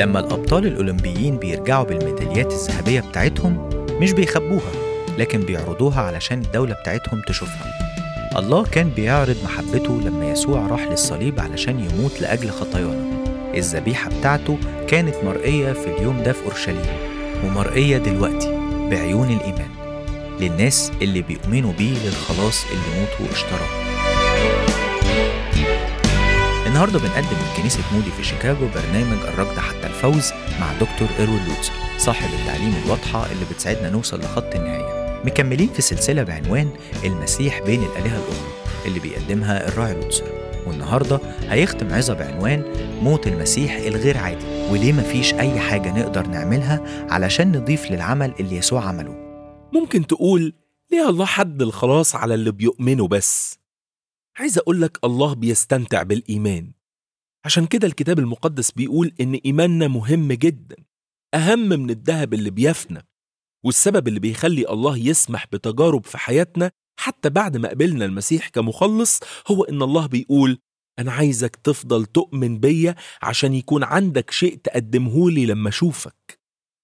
لما الأبطال الأولمبيين بيرجعوا بالميداليات الذهبية بتاعتهم مش بيخبوها لكن بيعرضوها علشان الدولة بتاعتهم تشوفها الله كان بيعرض محبته لما يسوع راح للصليب علشان يموت لأجل خطايانا الذبيحة بتاعته كانت مرئية في اليوم ده في أورشليم ومرئية دلوقتي بعيون الإيمان للناس اللي بيؤمنوا بيه للخلاص اللي موته اشتراه النهارده بنقدم من كنيسة مودي في شيكاغو برنامج الركض حتى الفوز مع دكتور إيروين لوتسر صاحب التعليم الواضحة اللي بتساعدنا نوصل لخط النهاية مكملين في سلسلة بعنوان المسيح بين الآلهة الأخرى اللي بيقدمها الراعي لوتسر والنهارده هيختم عظة بعنوان موت المسيح الغير عادي وليه مفيش أي حاجة نقدر نعملها علشان نضيف للعمل اللي يسوع عمله ممكن تقول ليه الله حد الخلاص على اللي بيؤمنوا بس عايز أقول لك الله بيستمتع بالإيمان عشان كده الكتاب المقدس بيقول إن إيماننا مهم جدا أهم من الذهب اللي بيفنى والسبب اللي بيخلي الله يسمح بتجارب في حياتنا حتى بعد ما قبلنا المسيح كمخلص هو إن الله بيقول أنا عايزك تفضل تؤمن بيا عشان يكون عندك شيء تقدمهولي لما أشوفك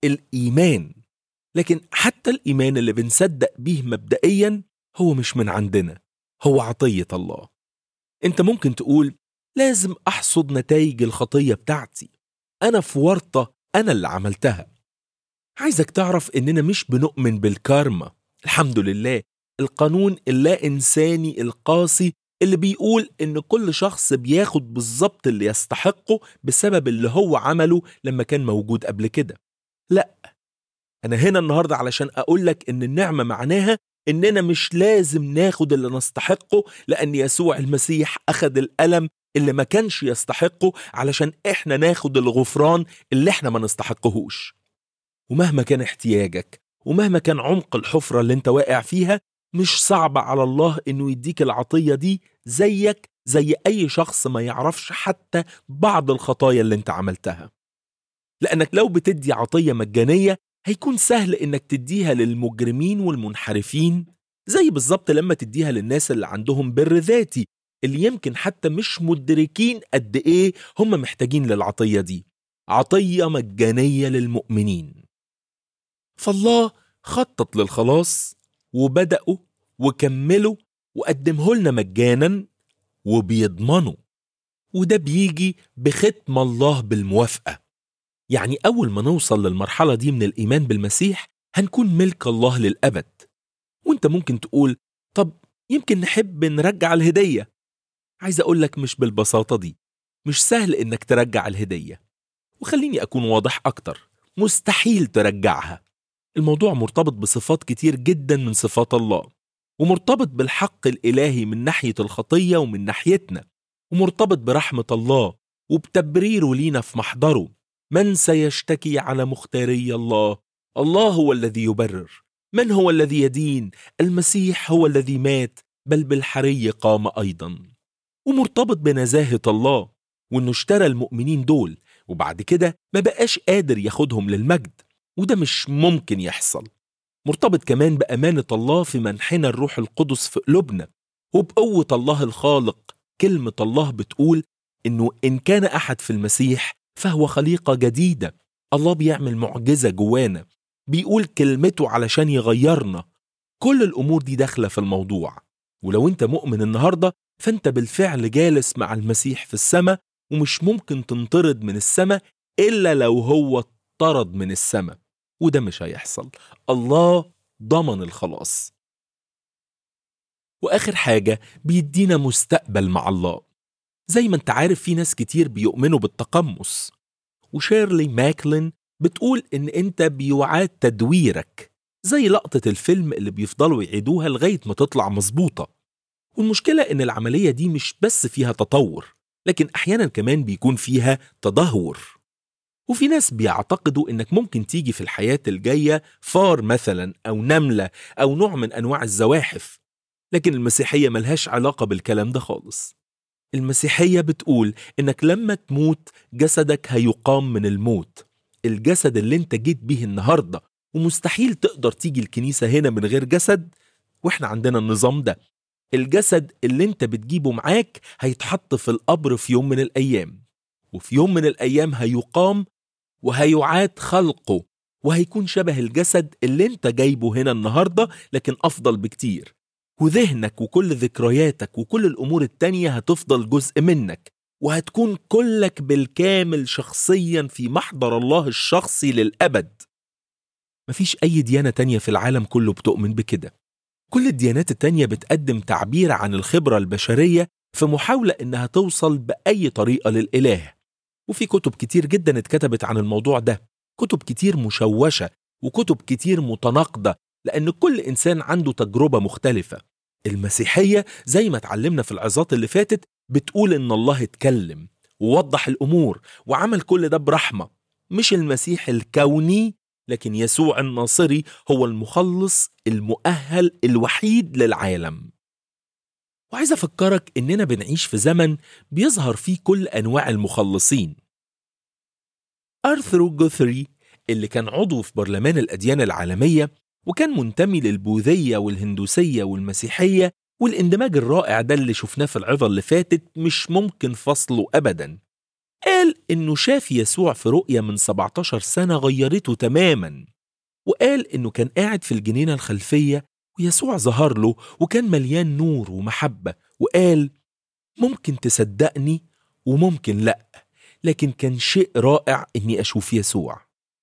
الإيمان لكن حتى الإيمان اللي بنصدق بيه مبدئيا هو مش من عندنا هو عطية الله انت ممكن تقول لازم احصد نتائج الخطية بتاعتي انا في ورطة انا اللي عملتها عايزك تعرف اننا مش بنؤمن بالكارما الحمد لله القانون اللا انساني القاسي اللي بيقول ان كل شخص بياخد بالظبط اللي يستحقه بسبب اللي هو عمله لما كان موجود قبل كده لا انا هنا النهارده علشان اقول لك ان النعمه معناها إننا مش لازم ناخد اللي نستحقه لأن يسوع المسيح أخد الألم اللي ما كانش يستحقه علشان إحنا ناخد الغفران اللي إحنا ما نستحقهوش ومهما كان احتياجك ومهما كان عمق الحفرة اللي انت واقع فيها مش صعب على الله إنه يديك العطية دي زيك زي أي شخص ما يعرفش حتى بعض الخطايا اللي انت عملتها لأنك لو بتدي عطية مجانية هيكون سهل انك تديها للمجرمين والمنحرفين زي بالظبط لما تديها للناس اللي عندهم بر ذاتي اللي يمكن حتى مش مدركين قد ايه هم محتاجين للعطية دي عطية مجانية للمؤمنين فالله خطط للخلاص وبدأوا وكملوا وقدمه لنا مجانا وبيضمنوا وده بيجي بختم الله بالموافقه يعني أول ما نوصل للمرحلة دي من الإيمان بالمسيح هنكون ملك الله للأبد وانت ممكن تقول طب يمكن نحب نرجع الهدية عايز أقولك مش بالبساطة دي مش سهل إنك ترجع الهدية وخليني أكون واضح أكتر مستحيل ترجعها الموضوع مرتبط بصفات كتير جدا من صفات الله ومرتبط بالحق الإلهي من ناحية الخطية ومن ناحيتنا ومرتبط برحمة الله وبتبريره لينا في محضره من سيشتكي على مختاري الله الله هو الذي يبرر من هو الذي يدين المسيح هو الذي مات بل بالحري قام ايضا ومرتبط بنزاهه الله وانه اشترى المؤمنين دول وبعد كده ما بقاش قادر ياخدهم للمجد وده مش ممكن يحصل مرتبط كمان بامانه الله في منحنا الروح القدس في قلوبنا وبقوه الله الخالق كلمه الله بتقول انه ان كان احد في المسيح فهو خليقة جديدة الله بيعمل معجزة جوانا بيقول كلمته علشان يغيرنا كل الأمور دي داخلة في الموضوع ولو أنت مؤمن النهاردة فأنت بالفعل جالس مع المسيح في السماء ومش ممكن تنطرد من السماء إلا لو هو طرد من السماء وده مش هيحصل الله ضمن الخلاص وآخر حاجة بيدينا مستقبل مع الله زي ما انت عارف في ناس كتير بيؤمنوا بالتقمص وشيرلي ماكلين بتقول ان انت بيعاد تدويرك زي لقطة الفيلم اللي بيفضلوا يعيدوها لغاية ما تطلع مظبوطة والمشكلة ان العملية دي مش بس فيها تطور لكن احيانا كمان بيكون فيها تدهور وفي ناس بيعتقدوا انك ممكن تيجي في الحياة الجاية فار مثلا او نملة او نوع من انواع الزواحف لكن المسيحية ملهاش علاقة بالكلام ده خالص المسيحية بتقول إنك لما تموت جسدك هيقام من الموت الجسد اللي انت جيت بيه النهاردة ومستحيل تقدر تيجي الكنيسة هنا من غير جسد واحنا عندنا النظام ده الجسد اللي انت بتجيبه معاك هيتحط في القبر في يوم من الأيام وفي يوم من الأيام هيقام وهيعاد خلقه وهيكون شبه الجسد اللي انت جايبه هنا النهارده لكن افضل بكتير وذهنك وكل ذكرياتك وكل الامور التانية هتفضل جزء منك وهتكون كلك بالكامل شخصيا في محضر الله الشخصي للابد مفيش اي ديانه تانية في العالم كله بتؤمن بكده كل الديانات التانية بتقدم تعبير عن الخبره البشريه في محاوله انها توصل باي طريقه للاله وفي كتب كتير جدا اتكتبت عن الموضوع ده كتب كتير مشوشه وكتب كتير متناقضه لان كل انسان عنده تجربه مختلفه المسيحيه زي ما اتعلمنا في العظات اللي فاتت بتقول ان الله اتكلم ووضح الامور وعمل كل ده برحمه مش المسيح الكوني لكن يسوع الناصري هو المخلص المؤهل الوحيد للعالم وعايز افكرك اننا بنعيش في زمن بيظهر فيه كل انواع المخلصين ارثرو جوثري اللي كان عضو في برلمان الاديان العالميه وكان منتمي للبوذيه والهندوسيه والمسيحيه والاندماج الرائع ده اللي شفناه في العظة اللي فاتت مش ممكن فصله ابدا قال انه شاف يسوع في رؤية من 17 سنة غيرته تماما وقال انه كان قاعد في الجنينة الخلفية ويسوع ظهر له وكان مليان نور ومحبة وقال ممكن تصدقني وممكن لأ لكن كان شيء رائع اني اشوف يسوع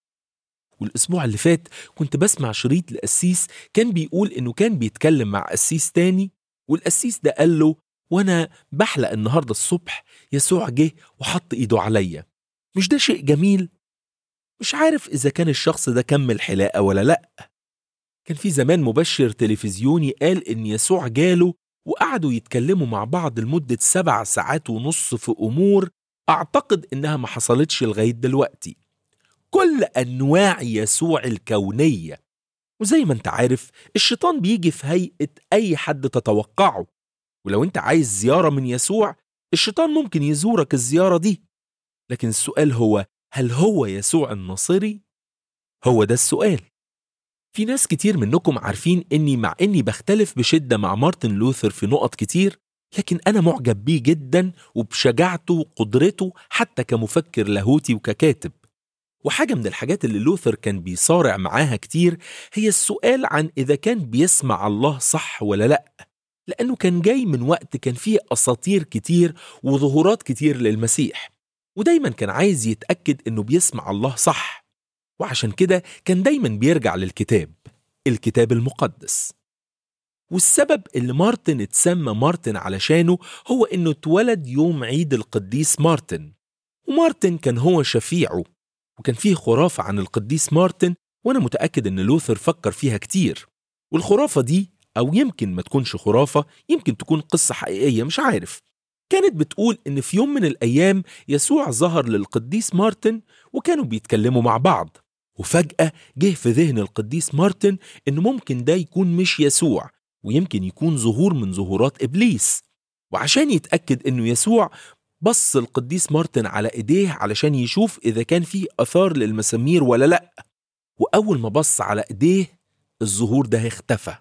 والاسبوع اللي فات كنت بسمع شريط لقسيس كان بيقول انه كان بيتكلم مع قسيس تاني والقسيس ده قال له وانا بحلق النهارده الصبح يسوع جه وحط ايده عليا مش ده شيء جميل مش عارف اذا كان الشخص ده كمل حلاقه ولا لا كان في زمان مبشر تلفزيوني قال ان يسوع جاله وقعدوا يتكلموا مع بعض لمدة سبع ساعات ونص في أمور أعتقد إنها ما حصلتش لغاية دلوقتي كل أنواع يسوع الكونية وزي ما انت عارف الشيطان بيجي في هيئة أي حد تتوقعه ولو انت عايز زيارة من يسوع الشيطان ممكن يزورك الزيارة دي لكن السؤال هو هل هو يسوع الناصري؟ هو ده السؤال في ناس كتير منكم عارفين اني مع اني بختلف بشدة مع مارتن لوثر في نقط كتير لكن انا معجب بيه جدا وبشجاعته وقدرته حتى كمفكر لاهوتي وككاتب وحاجة من الحاجات اللي لوثر كان بيصارع معاها كتير هي السؤال عن إذا كان بيسمع الله صح ولا لأ لأنه كان جاي من وقت كان فيه أساطير كتير وظهورات كتير للمسيح ودايما كان عايز يتأكد إنه بيسمع الله صح وعشان كده كان دايما بيرجع للكتاب الكتاب المقدس والسبب اللي مارتن اتسمى مارتن علشانه هو إنه اتولد يوم عيد القديس مارتن ومارتن كان هو شفيعه وكان فيه خرافة عن القديس مارتن وأنا متأكد إن لوثر فكر فيها كتير والخرافة دي أو يمكن ما تكونش خرافة يمكن تكون قصة حقيقية مش عارف كانت بتقول إن في يوم من الأيام يسوع ظهر للقديس مارتن وكانوا بيتكلموا مع بعض وفجأة جه في ذهن القديس مارتن إن ممكن ده يكون مش يسوع ويمكن يكون ظهور من ظهورات إبليس وعشان يتأكد إنه يسوع بص القديس مارتن على ايديه علشان يشوف اذا كان فيه اثار للمسامير ولا لا واول ما بص على ايديه الظهور ده اختفى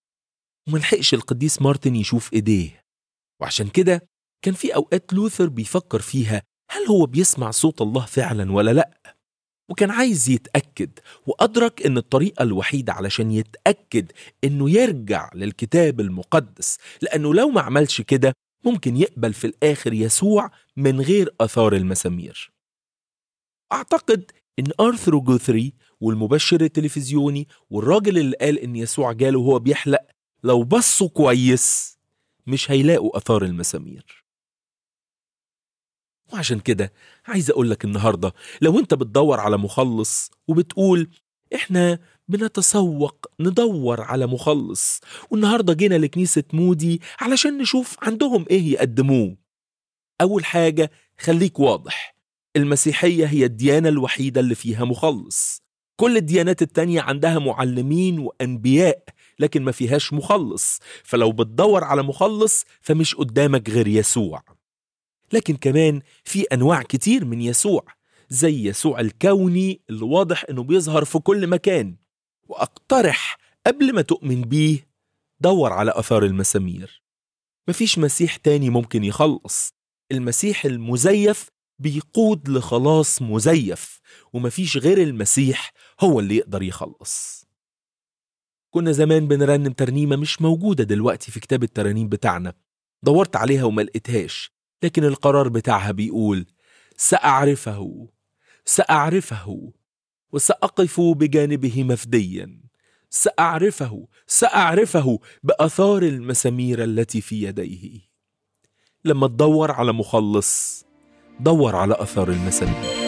وملحقش القديس مارتن يشوف ايديه وعشان كده كان في اوقات لوثر بيفكر فيها هل هو بيسمع صوت الله فعلا ولا لا وكان عايز يتاكد وادرك ان الطريقه الوحيده علشان يتاكد انه يرجع للكتاب المقدس لانه لو ما عملش كده ممكن يقبل في الآخر يسوع من غير أثار المسامير أعتقد إن آرثر جوثري والمبشر التلفزيوني والراجل اللي قال إن يسوع جاله وهو بيحلق لو بصوا كويس مش هيلاقوا أثار المسامير وعشان كده عايز أقول لك النهاردة لو أنت بتدور على مخلص وبتقول إحنا بنتسوق ندور على مخلص والنهارده جينا لكنيسة مودي علشان نشوف عندهم ايه يقدموه أول حاجة خليك واضح المسيحية هي الديانة الوحيدة اللي فيها مخلص كل الديانات التانية عندها معلمين وأنبياء لكن ما فيهاش مخلص فلو بتدور على مخلص فمش قدامك غير يسوع لكن كمان في أنواع كتير من يسوع زي يسوع الكوني اللي واضح انه بيظهر في كل مكان واقترح قبل ما تؤمن بيه دور على اثار المسامير مفيش مسيح تاني ممكن يخلص المسيح المزيف بيقود لخلاص مزيف ومفيش غير المسيح هو اللي يقدر يخلص كنا زمان بنرنم ترنيمة مش موجودة دلوقتي في كتاب الترانيم بتاعنا دورت عليها وما لقيتهاش لكن القرار بتاعها بيقول سأعرفه سأعرفه وسأقف بجانبه مفديا سأعرفه سأعرفه بأثار المسامير التي في يديه لما تدور على مخلص دور على أثار المسامير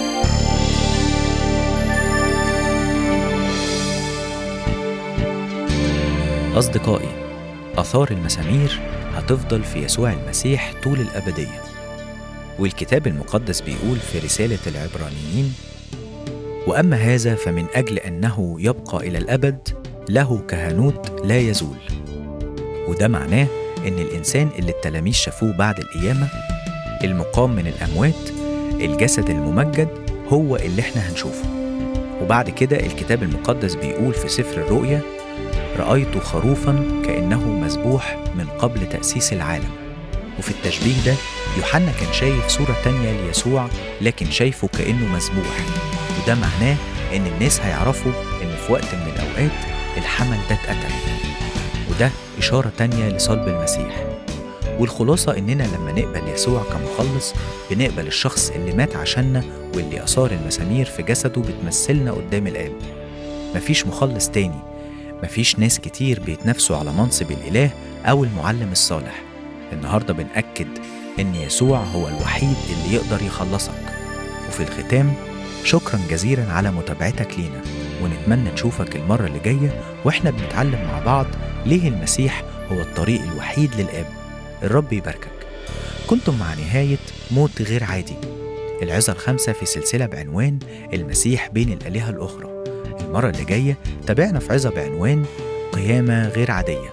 أصدقائي آثار المسامير هتفضل في يسوع المسيح طول الأبدية والكتاب المقدس بيقول في رسالة العبرانيين وأما هذا فمن أجل أنه يبقى إلى الأبد له كهنوت لا يزول وده معناه إن الإنسان اللي التلاميذ شافوه بعد القيامة المقام من الأموات الجسد الممجد هو اللي احنا هنشوفه وبعد كده الكتاب المقدس بيقول في سفر الرؤيا رأيت خروفا كأنه مذبوح من قبل تأسيس العالم وفي التشبيه ده يوحنا كان شايف صورة تانية ليسوع لكن شايفه كأنه مذبوح وده معناه إن الناس هيعرفوا إن في وقت من الأوقات الحمل ده اتقتل وده إشارة تانية لصلب المسيح والخلاصة إننا لما نقبل يسوع كمخلص بنقبل الشخص اللي مات عشاننا واللي آثار المسامير في جسده بتمثلنا قدام الآب مفيش مخلص تاني مفيش ناس كتير بيتنافسوا على منصب الإله أو المعلم الصالح النهاردة بنأكد إن يسوع هو الوحيد اللي يقدر يخلصك وفي الختام شكرا جزيلا على متابعتك لينا ونتمنى نشوفك المرة اللي جاية وإحنا بنتعلم مع بعض ليه المسيح هو الطريق الوحيد للآب الرب يباركك كنتم مع نهاية موت غير عادي العظة الخامسة في سلسلة بعنوان المسيح بين الآلهة الأخرى المرة اللي جاية تابعنا في عظة بعنوان قيامة غير عادية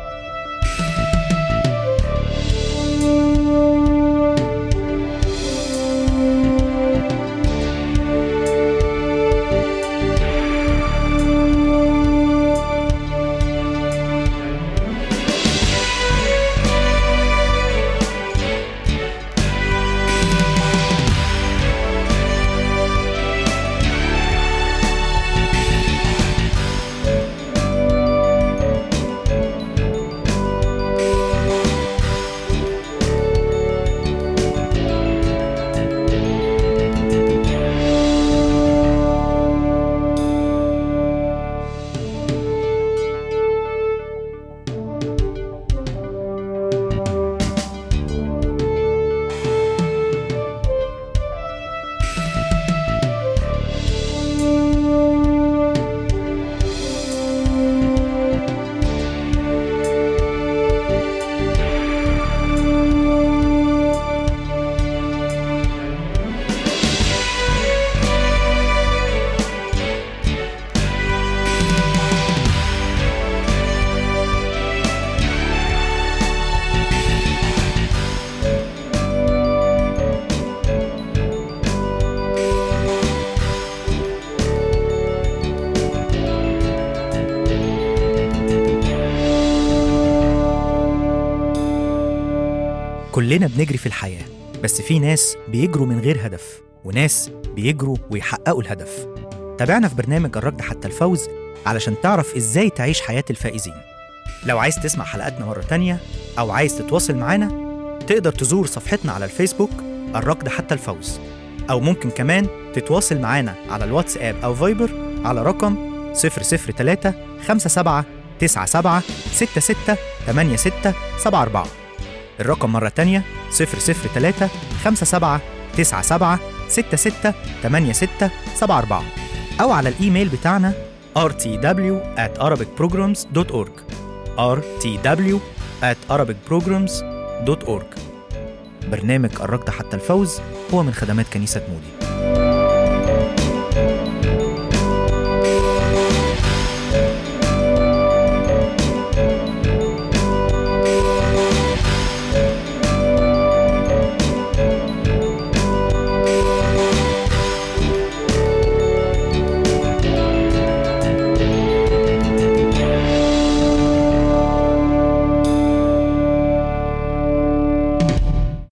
كلنا بنجري في الحياة بس في ناس بيجروا من غير هدف وناس بيجروا ويحققوا الهدف تابعنا في برنامج الركض حتى الفوز علشان تعرف ازاي تعيش حياة الفائزين لو عايز تسمع حلقاتنا مرة تانية أو عايز تتواصل معانا تقدر تزور صفحتنا على الفيسبوك الركض حتى الفوز أو ممكن كمان تتواصل معانا على الواتساب أو فايبر على رقم 003 57 97 66 86 74 الرقم مرة تانية 003 57 97 66 86 74 أو على الإيميل بتاعنا rtw at arabicprograms.org rtw at arabicprograms.org برنامج الركض حتى الفوز هو من خدمات كنيسة مودي